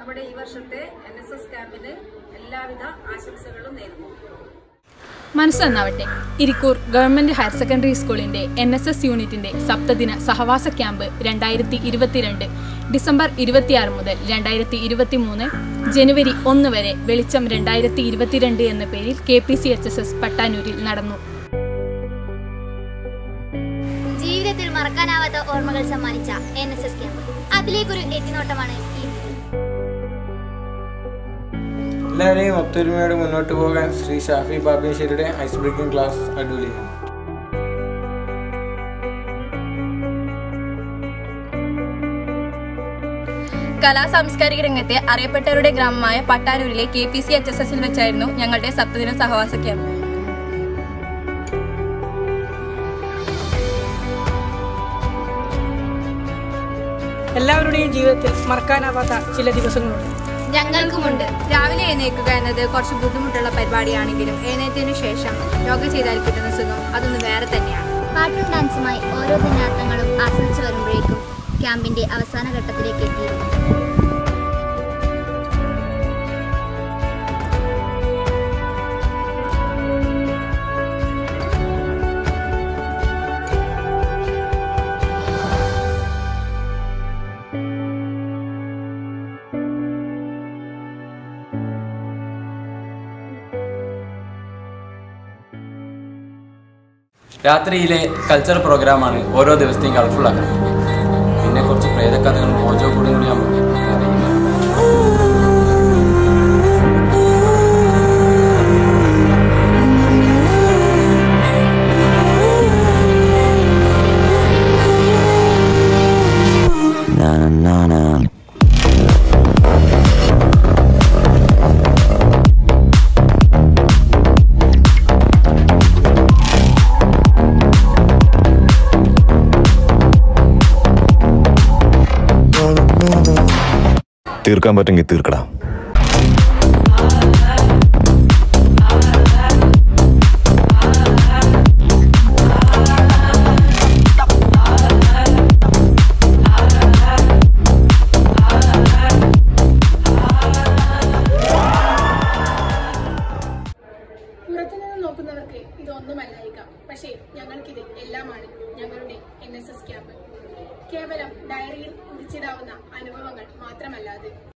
നമ്മുടെ ഈ വർഷത്തെ എൻ എസ് എസ് ക്യാമ്പിന് എല്ലാവിധ ആശംസകളും നേരുന്നു മനസ്സെന്നാവട്ടെ ഇരിക്കൂർ ഗവൺമെന്റ് ഹയർ സെക്കൻഡറി സ്കൂളിന്റെ എൻ എസ് എസ് യൂണിറ്റിന്റെ സപ്തദിന സഹവാസ ക്യാമ്പ് രണ്ടായിരത്തി ഇരുപത്തിരണ്ട് ഡിസംബർ ഇരുപത്തിയാറ് മുതൽ രണ്ടായിരത്തി ഇരുപത്തി മൂന്ന് ജനുവരി ഒന്ന് വരെ വെളിച്ചം രണ്ടായിരത്തി ഇരുപത്തിരണ്ട് എന്ന പേരിൽ K P C H S S പട്ടാനൂരിൽ നടന്നു ജീവിതത്തിൽ മറക്കാനാവാത്ത ഓർമ്മകൾ സമ്മാനിച്ച എൻ എസ് എസ് ക്യാമ്പ് അതിലേക്കൊരു എത്തിനോട്ടമാണ് ഈ വീഡിയോ. എല്ലാവരെയും ഒത്തൊരുമയോടെ മുന്നോട്ട് പോകാൻ ശ്രീ ഷാഫി ബാബേശ്വരിയുടെ ഐസ് ബ്രേക്കിംഗ് ക്ലാസ് അടിപൊളിയാണ് കലാ സാംസ്കാരിക രംഗത്തെ അറിയപ്പെട്ടവരുടെ ഗ്രാമമായ പട്ടാനൂരിലെ K P C H S എസിൽ വെച്ചായിരുന്നു ഞങ്ങളുടെ സപ്തദിന സഹവാസ ക്യാമ്പ് എല്ലാവരുടെയും ജീവിതത്തിൽ മറക്കാനാവാത്ത ചില ദിവസങ്ങളുണ്ട് ഞങ്ങൾക്കുമുണ്ട് രാവിലെ എഴുന്നേൽക്കുക എന്നത് കുറച്ച് ബുദ്ധിമുട്ടുള്ള പരിപാടിയാണെങ്കിലും എഴുന്നേറ്റതിനു ശേഷം യോഗ ചെയ്താൽ കിട്ടുന്ന സുഖം അതൊന്ന് വേറെ തന്നെയാണ് പാട്ടും ഡാൻസുമായി ഓരോ ദിനാർത്ഥങ്ങളും ആസ്വദിച്ചു വരുമ്പോഴേക്കും ക്യാമ്പിന്റെ അവസാന ഘട്ടത്തിലേക്ക് എത്തിയിരുന്നു രാത്രിയിലെ കൾച്ചർ പ്രോഗ്രാമാണ് ഓരോ ദിവസത്തെയും കളർഫുൾ ആക്കുന്നത് പിന്നെ കുറച്ച് പ്രേതകഥകളും മോജോ കൂടും കൂടി നമ്മൾ തീർക്കാൻ പറ്റുമെങ്കിൽ തീർക്കടാ പുറത്തുനിന്ന് നോക്കുന്നവർക്ക് ഇതൊന്നുമല്ലായിരിക്കാം പക്ഷേ ഞങ്ങൾക്കിത് എല്ലാമാണ് ഞങ്ങളുടെ എൻ എസ് എസ് ക്യാമ്പ് കേവലം ഡയറിയിൽ കുറിച്ചിടാവുന്ന അനുഭവങ്ങൾ മാത്രമല്ല അത്